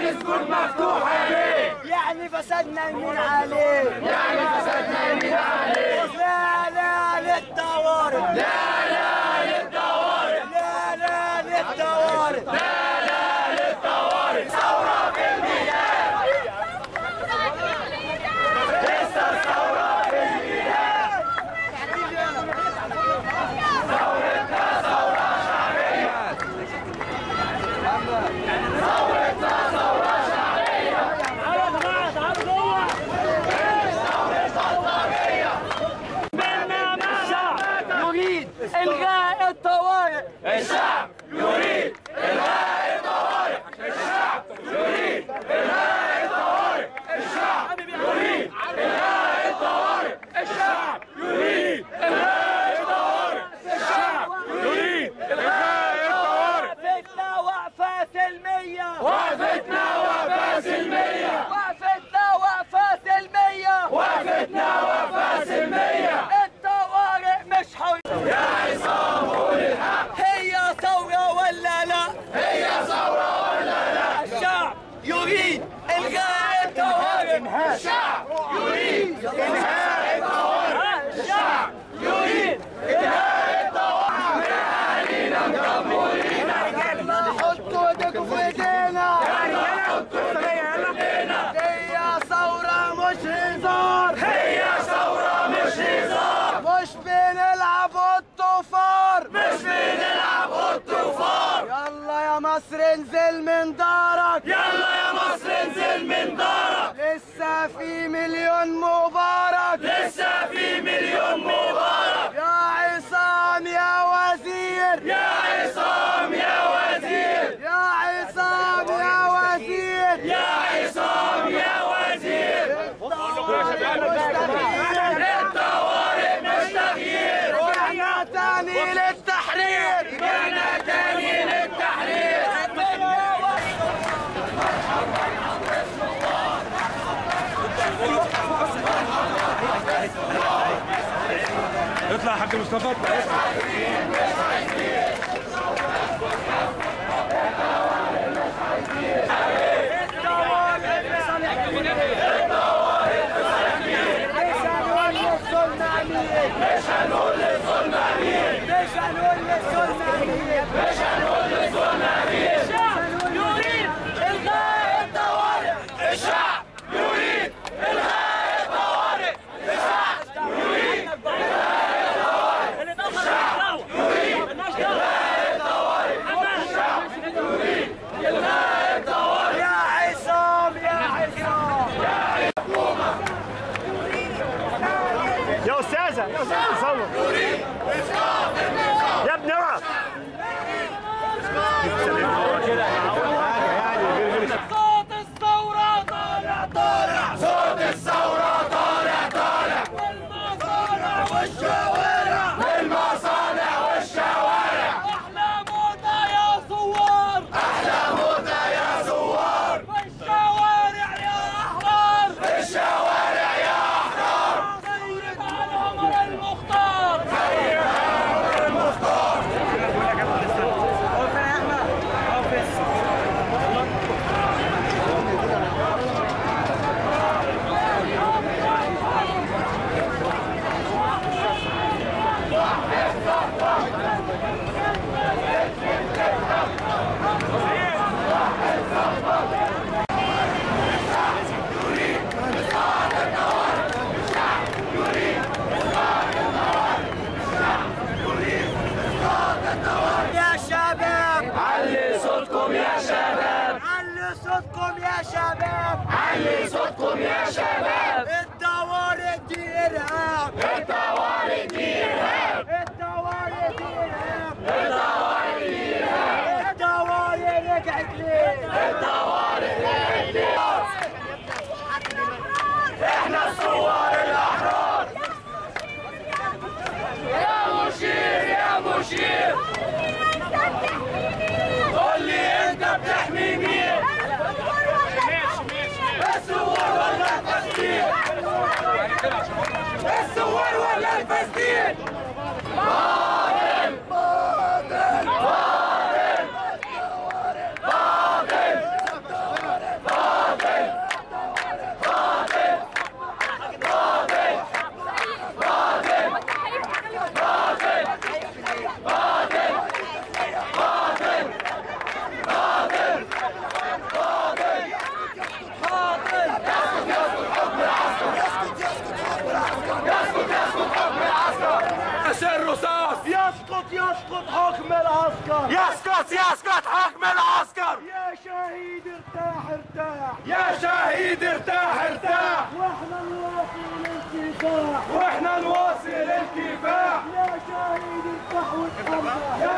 يعني سكون مفتوحة ليه يعني فسدنا يمين عليه يعني فسدنا يمين عليه لا لا للطوارئ لا لا للطوارئ لا لا للطوارئ لا لا للطوارئ ثورة في الميدان لسه الثورة في الميدان ثورتنا ثورة شعبية ثورتنا ثورة شعبية يريد الغاء الطوارئ الشعب يريد إلغاء الطوارئ الشعب يريد إلغاء الطوارئ الشعب يريد إلغاء الطوارئ الشعب يريد إلغاء الطوارئ الشعب يريد إلغاء الطوارئ وقفتنا وقفة سلمية وقفتنا وقفة سلمية وقفتنا وقفة سلمية وقفتنا وقفة سلمية الطوارئ مش حر يا عصام قول الحق هي ثورة ولا لا هي ثورة ولا لا الشعب يريد الغاء الطوارئ الشعب يريد إنهاء الطوارئ الشعب يريد إنهاء الطوارئ أهالينا مدمرين حطوا ايديكم في ايدينا هي ثورة مش هزار هي ثورة مش هزار مش بنلعب الطفار مش بنلعب الطوفان يلا يا مصر انزل من دارك يلا يا مصر انزل من دارك لسه في مليون مبارك لسه في مليون مبارك يا عصام يا وزير يا عصام يا وزير يا عصام يا وزير يا عصام يا وزير الطوارئ مش تغيير رجعنا تاني للتحرير رجعنا تاني للتحرير اطلع يا حاج مصطفى اطلع مش هنقول للظلم امين مش هنقول للظلم امين مش هنقول للظلم امين مش هنقول للظلم امين يريد الغاء الطوارئ الشعب يريد الغاء الطوارئ الشعب يريد اللي دخل الدعوة مالناش دعوة يا عصام يا عصام يا استاذه يا استاذه صور يا ابني اقف صوت الثورة طالع طالع صوت الثورة طالع طالع المصانع والشوارع المصانع والشوارع احلى موضة يا ثوار احلى موتى يا زوار والشوارع يا احرار الشوارع يا احرار سيد على عمر المختار يا شباب علي صوتكم يا شباب علي صوتكم يا شباب علي صوتكم يا شباب الطوارئ دي ارهاب الطوارئ دي ارهاب الطوارئ دي ارهاب الطوارئ رجعت ليه احنا الثوار الاحرار يا مشير يا مشير قول لي انت بتحمي مين الثوار ولا الفاسدين الثوار ولا الفاسدين باطل باطل باطل باطل يسقط حكم العسكر يا شهيد ارتاح ارتاح يا شهيد ارتاح ارتاح واحنا نواصل الكفاح واحنا نواصل الكفاح يا شهيد ارتاح واتحرك يا